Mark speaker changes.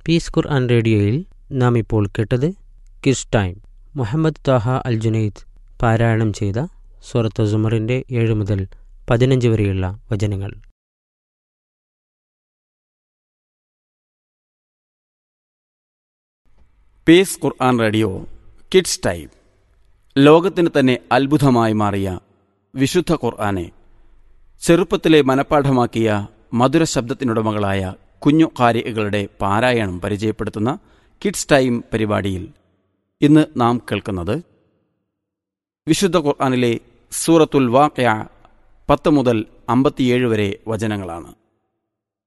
Speaker 1: piece ഖുർആൻ റേഡിയോയിൽ നാം ഇപ്പോൾ കേട്ടത് കിസ് ടൈം മുഹമ്മദ് താഹ അൽ ജുനൈദ് പാരായണം ചെയ്ത സൂറത്ത് സുമറിൻ്റെ ഏഴ് മുതൽ പതിനഞ്ച് വരെയുള്ള വചനങ്ങൾ
Speaker 2: peace Quran radio kids time ലോകത്തിന് തന്നെ അത്ഭുതമായി മാറിയ വിശുദ്ധ ഖുർആനെ ചെറുപ്പത്തിലെ മനഃപ്പാഠമാക്കിയ മധുര ശബ്ദത്തിനുടമകളായ കുഞ്ഞു കാരികളുടെ പാരായണം പരിചയപ്പെടുത്തുന്ന കിഡ്സ് ടൈം പരിപാടിയിൽ ഇന്ന് നാം കേൾക്കുന്നത് വിശുദ്ധ ഖുർആനിലെ സൂറത്തുൽ വാഖയ പത്ത് മുതൽ അമ്പത്തിയേഴ് വരെ വചനങ്ങളാണ്